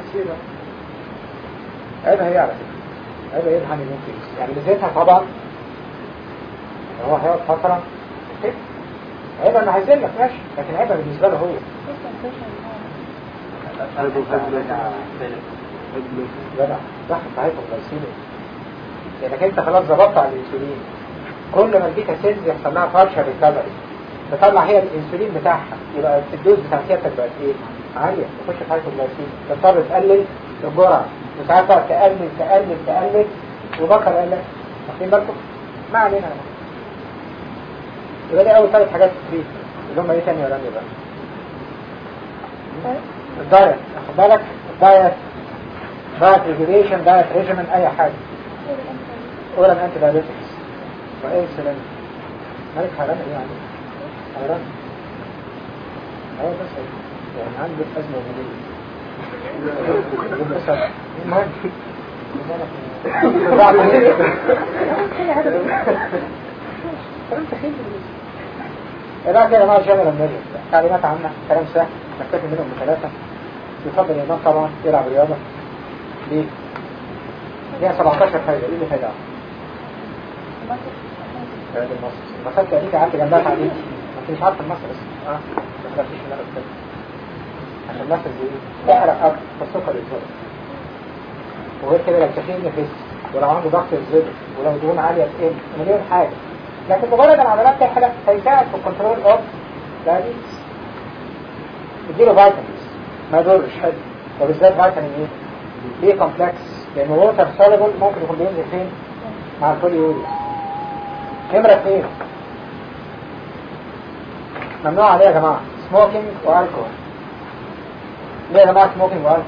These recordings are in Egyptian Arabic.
كتير عيبها هي على فكرة عيبها هي الهاني ممكن يعني ميزتها طبعا هو هيقعد فترة كده عيبها انه هيزلك ماشي لكن عيبها بالنسبة له هو جدع صح صحيح الغليسيميا لانك انت خلاص ظبطت على الانسولين كل ما البيتا سيلز يحصل لها بارشال ريكفري تطلع هي الانسولين بتاعها يبقى الدوز بتاع سيادتك بقت ايه؟ عالية تخش في هايبوغلايسيميا تضطر تقلل الجرعة وساعات تقعد تقلل تقلل تقلل وبكر قال لك واخدين بالكم؟ ما علينا يبقى دي اول ثلاث حاجات في التريت اللي هم ايه تاني يا رامي بقى؟ الدايت اخد بالك الدايت دايت ريجوليشن دايت ريجيمن اي حاجة اورال انتي بايوتكس وايه السلام مالك حرام ايه يعني حرام ايوه بس يعني عندي ازمه وجوديه بس المهم لا كده ما جنرال نيرجن تعليمات عامة كلام سهل نكتفي منهم بثلاثة يفضل الإمام طبعا يلعب رياضة ليه؟ ليها 17 فايدة ايه اللي فايدة؟ فايدة المصر المصر تأتيك قعدت جنبها تعليم انت مش عارف المصر بس اه بس ما فيش مدرس كده عشان المصر دي تحرق اكتر فالسكر يتزرع وغير كده لو تخين يخس ولو عنده ضغط يزيد ولو دهون عالية تقل مليون حاجة لكن مجرد العضلات تحرق هيساعد في الكنترول اوف دايابيتس اديله فيتامينز ما يضرش حلو وبالذات فيتامين ايه؟ ليه كومبلكس لانه ووتر سوليبل ممكن يكون بينزل فين؟ مع البوليوريا نمرة اثنين ممنوع عليه يا جماعة سموكينج والكحول ليه يا جماعة سموكينج والكحول؟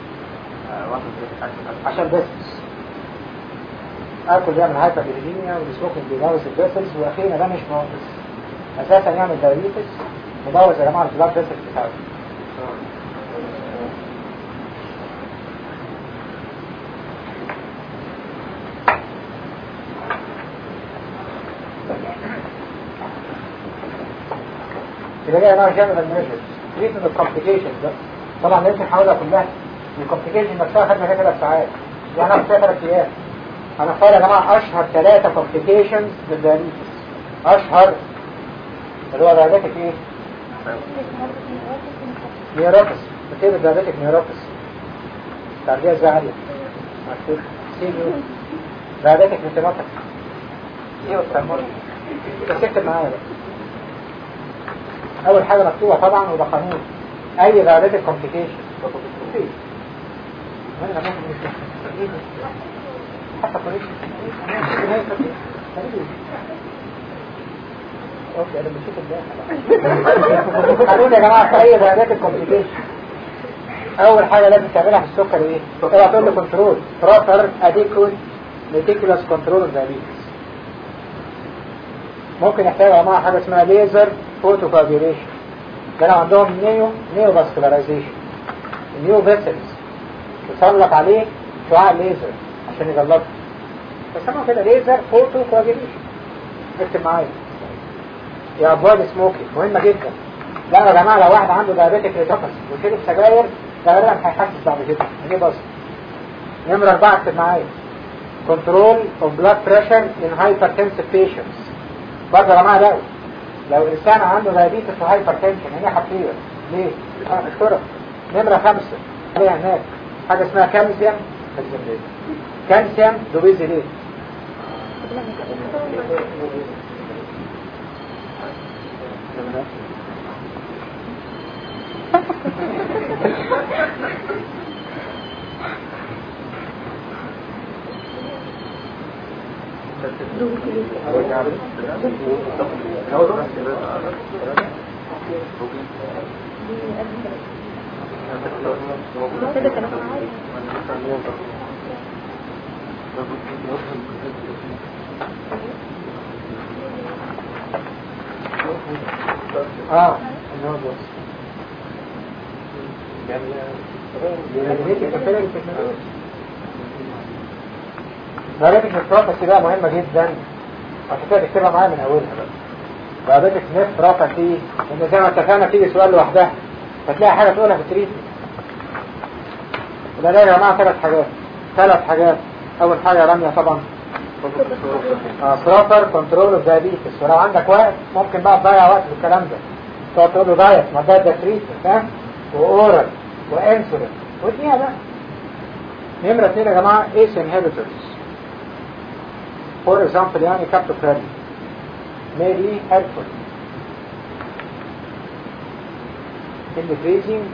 عشان بس الكحول بيعمل هايبر ليبيديميا والسموكينج بيبوظ الفيسلز واخيرا ده مش مبوظ اساسا يعمل دايابيتس مبوظ يا جماعة البلاد فيسلز بتاعته يبقى ده نوع جنرال ميجرز تريتمنت الكومبليكيشنز ده طبعا لازم نحاولها كلها الكومبليكيشن نفسها خدنا فيها ثلاث ساعات يعني هناخد فيها ثلاث ايام هنختار يا جماعه اشهر ثلاثه كومبليكيشنز للدايابيتس اشهر اللي هو دايابيتك ايه؟ نيوروبس بتصير دايابيتك نيوروبس تعديها ازاي عاليه؟ مكتوب سي يو دايابيتك نيوروبس ايه والترمول بس اكتب معايا بقى اول حاجة مكتوبة طبعا وده قانون اي دايابيتك كومبليكيشن حتى اوكي انا بشوف الداخل قانون يا جماعة في اي دايابيتك كومبليكيشن اول حاجة لازم تعملها في السكر ايه اوعى تقول لي كنترول بروبر اديكوت ميتيكولاس كنترول دايابيتس ممكن يحتاج يا جماعة حاجة اسمها ليزر فوتو كواجيوليشن ده لو عندهم نيو نيو فاسكولاريزيشن النيو فيسلز يسلط عليه شعاع ليزر عشان يجلطه بيسموه كده ليزر فوتو كواجيوليشن اكتب معايا يا افويد سموكينج مهمة جدا لا يا جماعة لو واحد عنده دايابيتك ريتوكس وشرب سجاير ده غالبا هيحسس بعد كده دي بس نمرة أربعة اكتب معايا كنترول اوف بلاد بريشر ان هايبرتنسيف بيشنتس برضه يا جماعة لقوا لو الإنسان عنده دايابيتس وهايبر تنشن هي حقيقة ليه؟ اه اشترك نمرة خمسة عليها هناك حاجة اسمها كالسيوم كالسيوم دوبيز ليه؟ اه النوع بص دايركت نفروباثي بقى مهمة جدا عشان كده تكتبها معايا من اولها بقى دايركت نفروباثي ان زي ما اتفقنا تيجي سؤال لوحدها فتلاقي حاجة تقولها في التريتمنت يبقى ده يا جماعة ثلاث حاجات ثلاث حاجات أول حاجة رمية طبعا بروبر كنترول اوف دايابيتس ولو عندك وقت ممكن بقى تضيع وقت في الكلام ده تقعد تقول له دايت ما ده ده تريتمنت فاهم واورال وانسولين وديها بقى نمرة اثنين يا جماعة ايس انهبيتورز فور اكزامبل يعني كابتوبرالي may be helpful in decreasing